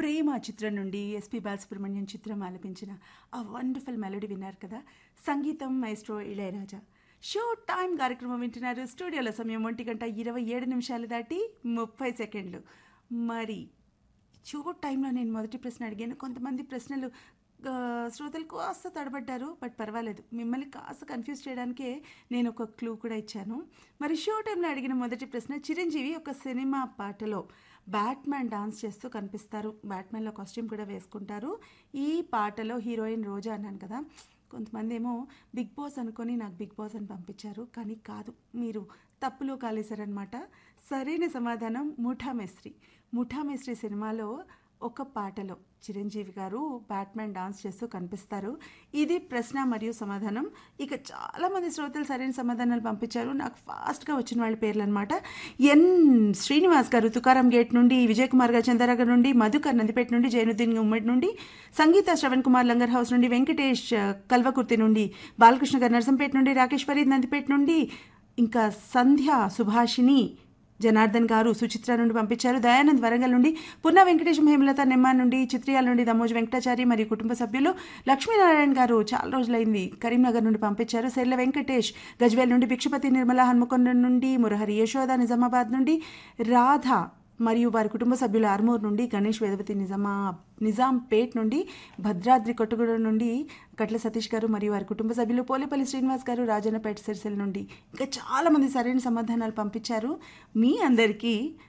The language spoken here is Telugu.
ప్రేమ చిత్రం నుండి ఎస్పి బాలసుబ్రహ్మణ్యం చిత్రం ఆలపించిన ఆ వండర్ఫుల్ మెలడీ విన్నారు కదా సంగీతం మైస్ట్రో ఇళయరాజా షో టైం కార్యక్రమం వింటున్నారు స్టూడియోలో సమయం ఒంటి గంట ఇరవై ఏడు నిమిషాలు దాటి ముప్పై సెకండ్లు మరి షో టైంలో నేను మొదటి ప్రశ్న అడిగాను కొంతమంది ప్రశ్నలు ఆ, శ్రోతలు కాస్త తడబడ్డారు బట్ పర్వాలేదు మిమ్మల్ని కాస్త కన్ఫ్యూజ్ చేయడానికే నేను ఒక క్లూ కూడా ఇచ్చాను మరి షో టైంలో అడిగిన మొదటి ప్రశ్న చిరంజీవి ఒక సినిమా పాటలో బ్యాట్మ్యాన్ డాన్స్ చేస్తూ కనిపిస్తారు బ్యాట్మ్యాన్లో కాస్ట్యూమ్ కూడా వేసుకుంటారు ఈ పాటలో హీరోయిన్ రోజా అన్నాను కదా కొంతమంది ఏమో బిగ్ బాస్ అనుకొని నాకు బిగ్ బాస్ అని పంపించారు కానీ కాదు మీరు తప్పులో కాలేశారనమాట సరైన సమాధానం ముఠా మేస్త్రి ముఠా మేస్త్రి సినిమాలో ఒక పాటలో చిరంజీవి గారు బ్యాట్మ్యాన్ డాన్స్ చేస్తూ కనిపిస్తారు ఇది ప్రశ్న మరియు సమాధానం ఇక చాలామంది శ్రోతలు సరైన సమాధానాలు పంపించారు నాకు ఫాస్ట్గా వచ్చిన వాళ్ళ పేర్లు అనమాట ఎన్ శ్రీనివాస్ గారు తుకారం గేట్ నుండి విజయ్ కుమార్ గారు చంద్రనగర్ నుండి మధుకర్ నందిపేట నుండి జైనుద్దీన్ ఉమ్మడి నుండి సంగీత శ్రవణ్ కుమార్ లంగర్ హౌస్ నుండి వెంకటేష్ ఆ, కల్వకుర్తి నుండి బాలకృష్ణ గారు నర్సంపేట నుండి రాకేష్ ఫరీద్ నందిపేట నుండి ఇంకా సంధ్య సుభాషిణి జనార్దన్ గారు సుచిత్ర నుండి పంపించారు దయానంద్ వరంగల్ నుండి పున్నా వెంకటేశం హేమలత నెమ్మా నుండి చిత్రియాల నుండి దమోజ్ వెంకటాచారి మరియు కుటుంబ సభ్యులు లక్ష్మీనారాయణ గారు చాలా రోజులైంది కరీంనగర్ నుండి పంపించారు సెల్ల వెంకటేష్ గజ్వేల్ నుండి భిక్షపతి నిర్మల హన్మకొండ నుండి మురహరి యశోద నిజామాబాద్ నుండి రాధ మరియు వారి కుటుంబ సభ్యులు ఆర్మూర్ నుండి గణేష్ వేదవతి నిజామా నిజాంపేట్ నుండి భద్రాద్రి కొట్టుగూడ నుండి కట్ల సతీష్ గారు మరియు వారి కుటుంబ సభ్యులు పోలేపల్లి శ్రీనివాస్ గారు రాజన్నపేట సిరిసిల్ల నుండి ఇంకా చాలామంది సరైన సమాధానాలు పంపించారు మీ అందరికీ